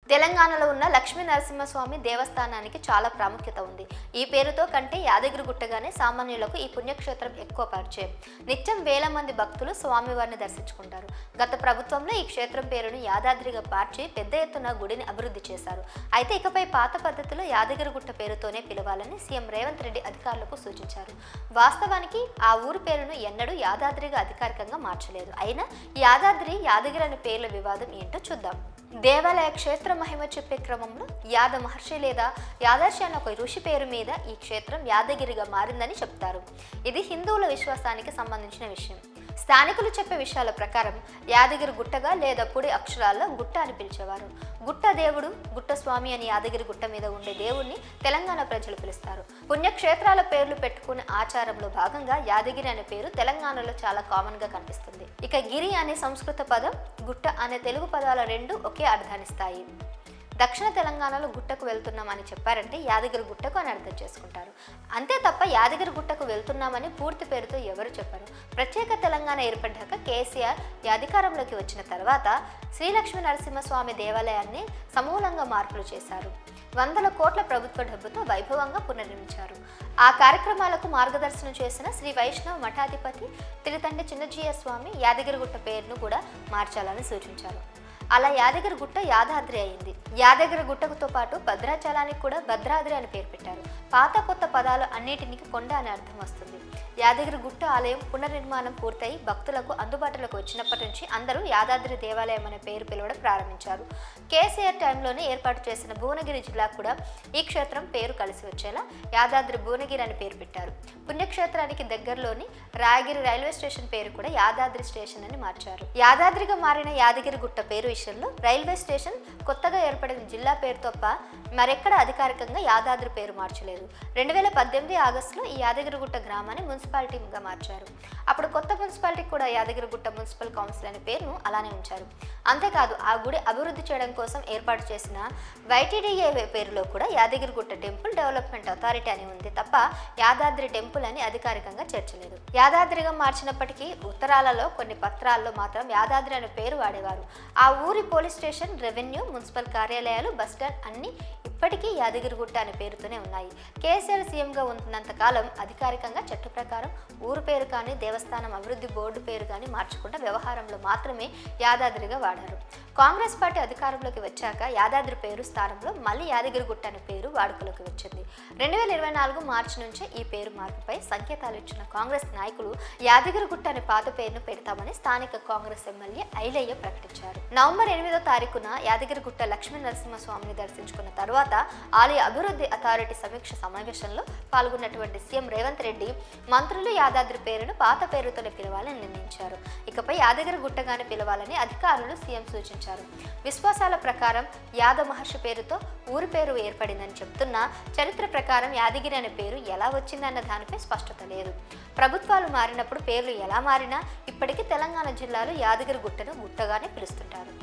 తెలంగాణలో ఉన్న లక్ష్మీ నరసింహస్వామి దేవస్థానానికి చాలా ప్రాముఖ్యత ఉంది ఈ పేరుతో కంటే యాదగిరి గుట్టగానే సామాన్యులకు ఈ పుణ్యక్షేత్రం ఎక్కువ పరిచయం నిత్యం వేల మంది భక్తులు స్వామివారిని దర్శించుకుంటారు గత ప్రభుత్వంలో ఈ క్షేత్రం పేరును యాదాద్రిగా మార్చి పెద్ద ఎత్తున గుడిని అభివృద్ధి చేశారు అయితే ఇకపై పాత పద్ధతిలో యాదగిరి గుట్ట పేరుతోనే పిలవాలని సీఎం రేవంత్ రెడ్డి అధికారులకు సూచించారు వాస్తవానికి ఆ ఊరి పేరును ఎన్నడూ యాదాద్రిగా అధికారికంగా మార్చలేదు అయినా యాదాద్రి యాదగిరి అనే పేర్ల వివాదం ఏంటో చూద్దాం దేవాలయ క్షేత్ర మహిమ చెప్పే క్రమంలో యాద మహర్షి లేదా యాదర్శి అనే ఒక ఋషి పేరు మీద ఈ క్షేత్రం యాదగిరిగా మారిందని చెప్తారు ఇది హిందువుల విశ్వాసానికి సంబంధించిన విషయం స్థానికులు చెప్పే విషయాల ప్రకారం యాదగిరి గుట్టగా లేదా పొడి అక్షరాల్లో గుట్ట అని పిలిచేవారు గుట్ట దేవుడు గుట్ట స్వామి అని యాదగిరి గుట్ట మీద ఉండే దేవుణ్ణి తెలంగాణ ప్రజలు పిలుస్తారు పుణ్యక్షేత్రాల పేర్లు పెట్టుకునే ఆచారంలో భాగంగా యాదగిరి అనే పేరు తెలంగాణలో చాలా కామన్ గా కనిపిస్తుంది ఇక గిరి అనే సంస్కృత పదం గుట్ట అనే తెలుగు పదాల రెండు ఒకే అర్థాన్నిస్తాయి దక్షిణ తెలంగాణలో గుట్టకు వెళ్తున్నామని చెప్పారంటే యాదగిరి గుట్టకు అని అర్థం చేసుకుంటారు అంతే తప్ప యాదగిరి గుట్టకు వెళ్తున్నామని పూర్తి పేరుతో ఎవరు చెప్పరు ప్రత్యేక తెలంగాణ ఏర్పడ్డాక కేసీఆర్ ఈ అధికారంలోకి వచ్చిన తర్వాత శ్రీలక్ష్మీ నరసింహస్వామి దేవాలయాన్ని సమూలంగా మార్పులు చేశారు వందల కోట్ల ప్రభుత్వ డబ్బుతో వైభవంగా పునర్నిర్మించారు ఆ కార్యక్రమాలకు మార్గదర్శనం చేసిన శ్రీ వైష్ణవ మఠాధిపతి తిరుతండ్రి చిన్నజీయ స్వామి యాదగిరిగుట్ట పేరును కూడా మార్చాలని సూచించారు అలా యాదగిరి గుట్ట యాదాద్రి అయింది యాదగిరి గుట్టకుతో పాటు భద్రాచలానికి కూడా భద్రాద్రి అని పేరు పెట్టారు పాత కొత్త పదాలు అన్నిటినికి కొండ అని అర్థం వస్తుంది యాదగిరి గుట్ట ఆలయం పునర్నిర్మాణం పూర్తయి భక్తులకు అందుబాటులోకి వచ్చినప్పటి నుంచి అందరూ యాదాద్రి దేవాలయం అనే పేరు పిలవడం ప్రారంభించారు కేసీఆర్ టైంలోనే ఏర్పాటు చేసిన భువనగిరి జిల్లాకు కూడా ఈ క్షేత్రం పేరు కలిసి వచ్చేలా యాదాద్రి భువనగిరి అని పేరు పెట్టారు పుణ్యక్షేత్రానికి దగ్గరలోని రాయగిరి రైల్వే స్టేషన్ పేరు కూడా యాదాద్రి స్టేషన్ అని మార్చారు యాదాద్రిగా మారిన యాదగిరి గుట్ట పేరు విషయంలో రైల్వే స్టేషన్ కొత్తగా ఏర్పడిన జిల్లా పేరు తప్ప మరెక్కడ అధికారికంగా యాదాద్రి పేరు మార్చలేదు రెండు వేల పద్దెనిమిది ఆగస్టులో ఈ యాదగిరిగుట్ట గ్రామాన్ని మున్సిపాలిటీగా మార్చారు అప్పుడు కొత్త మున్సిపాలిటీ కూడా యాదగిరిగుట్ట మున్సిపల్ కౌన్సిల్ అనే పేరును అలానే ఉంచారు అంతేకాదు ఆ గుడి అభివృద్ధి చేయడం కోసం ఏర్పాటు చేసిన వైటీడీఏ పేరులో కూడా యాదగిరిగుట్ట టెంపుల్ డెవలప్మెంట్ అథారిటీ అని ఉంది తప్ప యాదాద్రి టెంపుల్ అని అధికారికంగా చేర్చలేదు యాదాద్రిగా మార్చినప్పటికీ ఉత్తరాలలో కొన్ని పత్రాల్లో మాత్రం యాదాద్రి అనే పేరు వాడేవారు ఆ ఊరి పోలీస్ స్టేషన్ రెవెన్యూ మున్సిపల్ కార్యాలయాలు బస్టాండ్ అన్ని ఇప్పటికీ యాదగిరిగుట్ట అనే పేరుతోనే ఉన్నాయి కేసీఆర్ సీఎంగా ఉన్నంత కాలం అధికారికంగా చట్ట ప్రకారం ఊరు పేరు కానీ దేవస్థానం అభివృద్ధి బోర్డు పేరు కానీ మార్చకుండా వ్యవహారంలో మాత్రమే యాదాద్రిగా వాడారు కాంగ్రెస్ పార్టీ అధికారంలోకి వచ్చాక యాదాద్రి పేరు స్థానంలో మళ్ళీ యాదగిరిగుట్ట అనే పేరు వాడుకలోకి వచ్చింది రెండు వేల ఇరవై నాలుగు మార్చి నుంచే ఈ పేరు మార్పుపై సంకేతాలు ఇచ్చిన కాంగ్రెస్ నాయకులు యాదగిరిగుట్ట అనే పాత పేరును పెడతామని స్థానిక కాంగ్రెస్ ఎమ్మెల్యే ఐలయ్య ప్రకటించారు నవంబర్ ఎనిమిదో తారీఖున యాదగిరిగుట్ట లక్ష్మీ నరసింహస్వామిని దర్శించుకున్న తర్వాత ఆలయ అభివృద్ధి అథారిటీ సమీక్ష సమావేశంలో పాల్గొన్నటువంటి సీఎం రేవంత్ రెడ్డి మంత్రులు యాదాద్రి పేరును పాత పేరుతోనే పిలవాలని నిర్ణయించారు ఇకపై యాదగిరి గుట్టగానే పిలవాలని అధికారులు సీఎం సూచించారు విశ్వాసాల ప్రకారం యాద మహర్షి పేరుతో ఊరి పేరు ఏర్పడిందని చెప్తున్నా చరిత్ర ప్రకారం యాదగిరి అనే పేరు ఎలా వచ్చిందన్న దానిపై స్పష్టత లేదు ప్రభుత్వాలు మారినప్పుడు పేర్లు ఎలా మారినా ఇప్పటికీ తెలంగాణ జిల్లాలో యాదగిరి గుట్టను గుట్టగానే పిలుస్తుంటారు